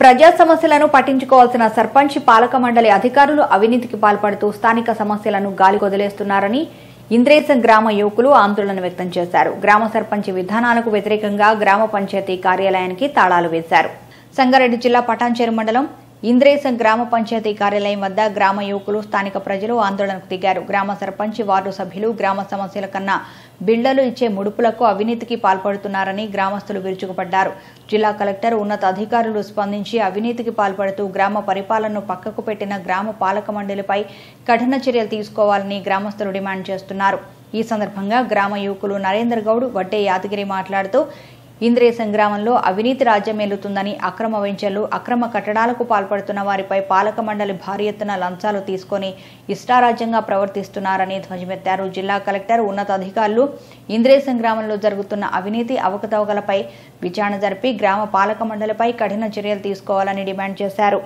ప్రజా సమస్యలను పట్టించుకోవాల్సిన సర్పంచ్ పాలక మండలి అధికారులు అవినీతికి పాల్పడుతూ స్థానిక సమస్యలను గాలికొదిలేస్తున్నారని ఇంద్రేశం గ్రామ యువకులు ఆందోళన వ్యక్తం చేశారు గ్రామ సర్పంచ్ విధానాలకు వ్యతిరేకంగా గ్రామ పంచాయతీ కార్యాలయానికి తాళాలు వేశారు సంగారెడ్డి జిల్లా పటాన్చేరు మండలం ఇంద్రేశం గ్రామ పంచాయతీ కార్యాలయం వద్ద గ్రామ యువకులు స్థానిక ప్రజలు ఆందోళనకు దిగారు గ్రామ సర్పంచ్ వార్డు సభ్యులు గ్రామ సమస్యల కన్నా బిళ్లలు ఇచ్చే ముడుపులకు అవినీతికి పాల్పడుతున్నారని గ్రామస్తులు విరుచుకుపడ్డారు జిల్లా కలెక్టర్ ఉన్నత అధికారులు స్పందించి అవినీతికి పాల్పడుతూ గ్రామ పరిపాలనను పక్కకు పెట్టిన గ్రామ పాలక మండలిపై కఠిన చర్యలు తీసుకోవాలని గ్రామస్తులు డిమాండ్ చేస్తున్నారు ఈ సందర్భంగా గ్రామ యువకులు నరేందర్ గౌడ్ వడ్డే యాదగిరి మాట్లాడుతూ ఇంద్రేశం గ్రామంలో అవినీతి రాజ్యం ఏలుతుందని అక్రమ వెంచర్లు అక్రమ కట్టడాలకు పాల్పడుతున్న వారిపై పాలక మండలి భారీ ఎత్తున లంచాలు తీసుకొని ఇష్టారాజ్యంగా ప్రవర్తిస్తున్నారని ధ్వజమెత్తారు జిల్లా కలెక్టర్ ఉన్నతాధికారులు ఇంద్రేశం గ్రామంలో జరుగుతున్న అవినీతి అవకతవకలపై విచారణ జరిపి గ్రామ పాలక మండలిపై కఠిన చర్యలు తీసుకోవాలని డిమాండ్ చేశారు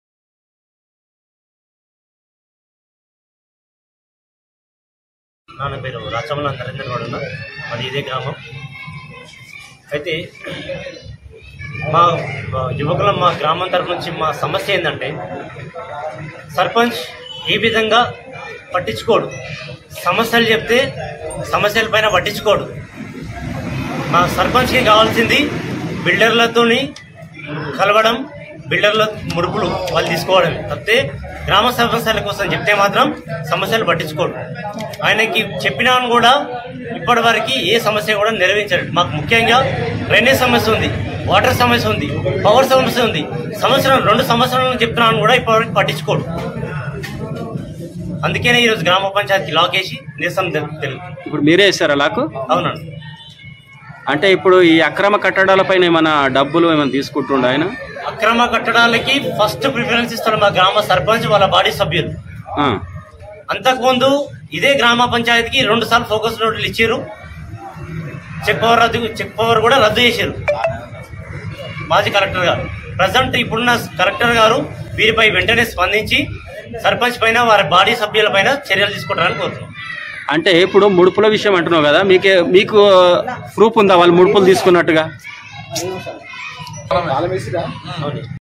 నాన్న పేరు రాచమల నరేంద్ర గౌడ మాది ఇదే గ్రామం అయితే మా మా యువకుల మా గ్రామం తరపు నుంచి మా సమస్య ఏంటంటే సర్పంచ్ ఏ విధంగా పట్టించుకోడు సమస్యలు చెప్తే సమస్యల పైన పట్టించుకోడు మా సర్పంచ్కి కావాల్సింది బిల్డర్లతోని కలవడం బిల్డర్ల ముడుపులు వాళ్ళు తీసుకోవడమే తప్పితే గ్రామ సమస్యల కోసం చెప్తే మాత్రం సమస్యలు పట్టించుకోడు ఆయనకి చెప్పినా కూడా ఇప్పటి వరకు ఏ సమస్య కూడా నెరవేర్చాడు మాకు ముఖ్యంగా డ్రైనేజ్ సమస్య ఉంది వాటర్ సమస్య ఉంది పవర్ సమస్య ఉంది సంవత్సరం రెండు సంవత్సరాలను చెప్తున్నాను కూడా ఇప్పటివరకు పట్టించుకోడు అందుకనే ఈరోజు గ్రామ పంచాయతీ లాక్ వేసి నిరసన తెలు- తెలుగు ఇప్పుడు మీరే ఇస్తారా లాకు అవునండి అంటే ఇప్పుడు ఈ అక్రమ కట్టడాలపైన ఏమైనా డబ్బులు ఏమైనా తీసుకుంటుండ ఆయన అక్రమ కట్టడాలకి ఫస్ట్ ప్రిఫరెన్స్ ఇస్తారు మా గ్రామ సర్పంచ్ వాళ్ళ బాడీ సభ్యులు ఆ, అంతకుముందు ఇదే గ్రామ పంచాయతీకి రెండు సార్లు ఫోకస్ నోట్లు ఇచ్చారు చెక్ పవర్ రద్దు చెక్ పవర్ కూడా రద్దు చేశారు మాజీ కలెక్టర్ గారు ప్రజెంట్ ఇప్పుడున్న కలెక్టర్ గారు వీరిపై వెంటనే స్పందించి సర్పంచ్ పైన వారి బాడీ సభ్యుల పైన చర్యలు తీసుకుంటారని కోరుతున్నాం అంటే ఇప్పుడు ముడుపుల విషయం అంటున్నావు కదా మీకే మీకు ప్రూఫ్ ఉందా వాళ్ళు ముడుపులు తీసుకున్నట్టుగా అవును